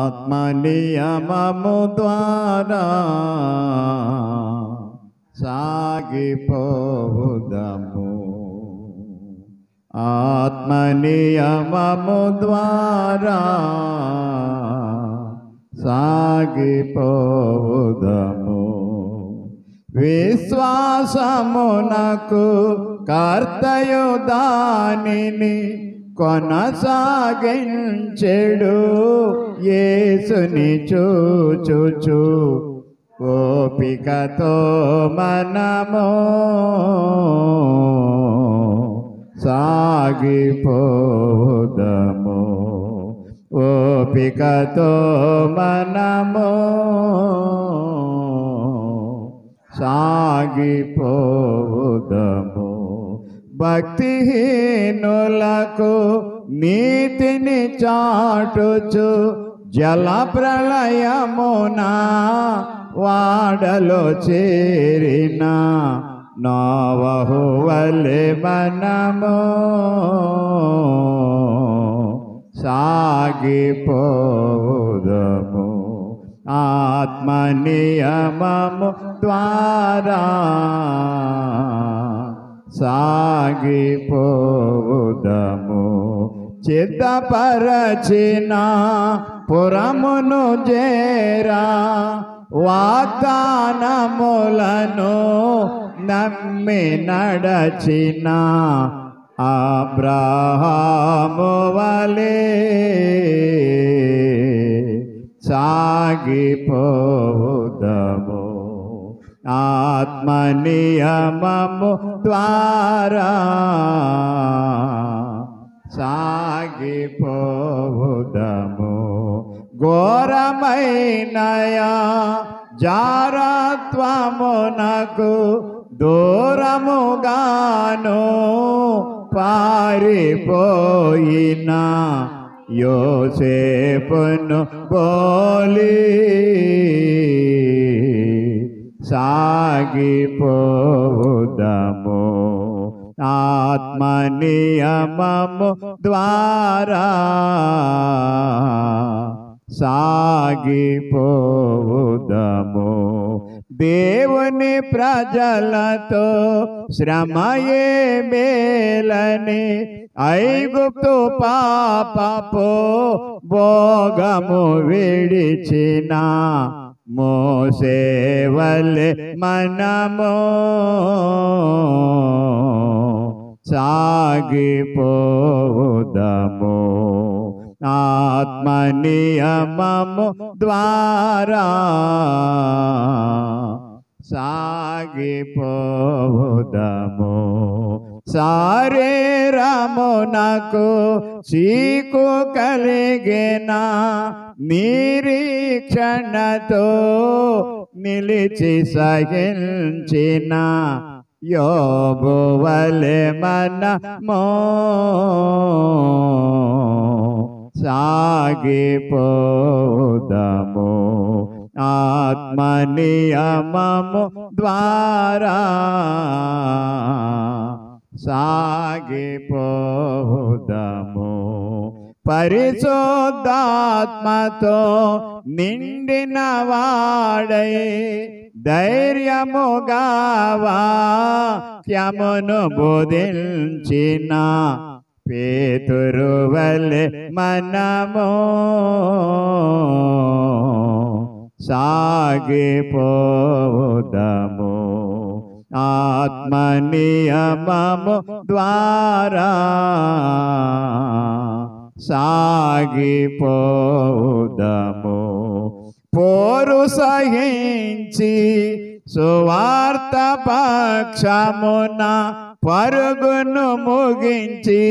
ఆత్మనియమము ద్వారా సాగిపోవుదము ఆత్మనియమము ద్వారా సాగిపోవుదము విశ్వాసమునకు కర్తయు దానిని కొనసాగించెడు యేసుని చూచుచు ఓపికతో మనము సాగిపోదము ఓపికతో మనము సాగిపోదము భక్తిహీనులకు నీతిని చాటుచు జల ప్రళయమున వాడలో చేరిన నవహువలే మనము సాగిపోదము ఆత్మనియమము ద్వారా సాగిపోదము చిత్తపరచిన పురమును చేరా వాగ్దానములను నమ్మి నడచిన అబ్రహాము వలే సాగిపోదము ఆత్మనియమము ద్వారా సాగిపోదము ఘోరమైనయా జారత్వమునకు దూరముగాను పారిపోయిన యోసేపును పోలి సాగిపోదము ఆత్మనియమము ద్వారా సాగిపోదము దేవుని ప్రజలతో శ్రమయే మేలని ఐగుప్తు పాపపు భోగము విడిచిన మోసేవలే మనము సాగిపోదము ఆత్మనియమము ద్వారా సాగిపోదము సారేరమునకు చీకు కలిగిన నిరీక్షణతో నిలిచి సహించిన యోబువలే మనమో సాగిపోదము ఆత్మనియమము ద్వారా సాగిపోదము పరిశుద్ధాత్మతో నిండిన వాడై ధైర్యముగా వాక్యమును బోధించిన పేతురువలె మనము సాగిపోదము ఆత్మనియమము ద్వారా సాగిపోదము పోరు సహించి సువార్త పక్షమున పరుగును ముగించి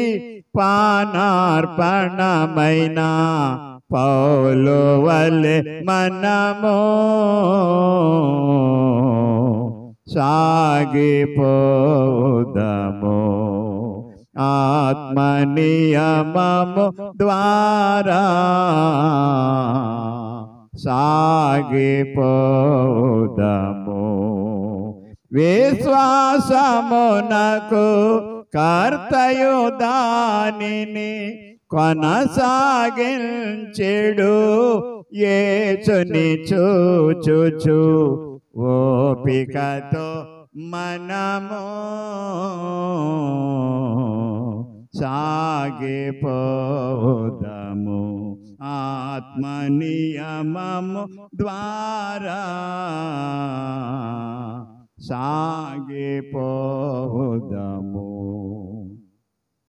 పానార్పణమైన పౌలు వలె మనము సాగిపోదము ఆత్మనియమము ద్వారా సాగిపోదము విశ్వాసమునకు కర్తయు దానిని కొనసాగించెడు ఏచుని చూచుచు ఓపికతో మనము సాగిపోదము ఆత్మనియమము ద్వారా సాగిపోదము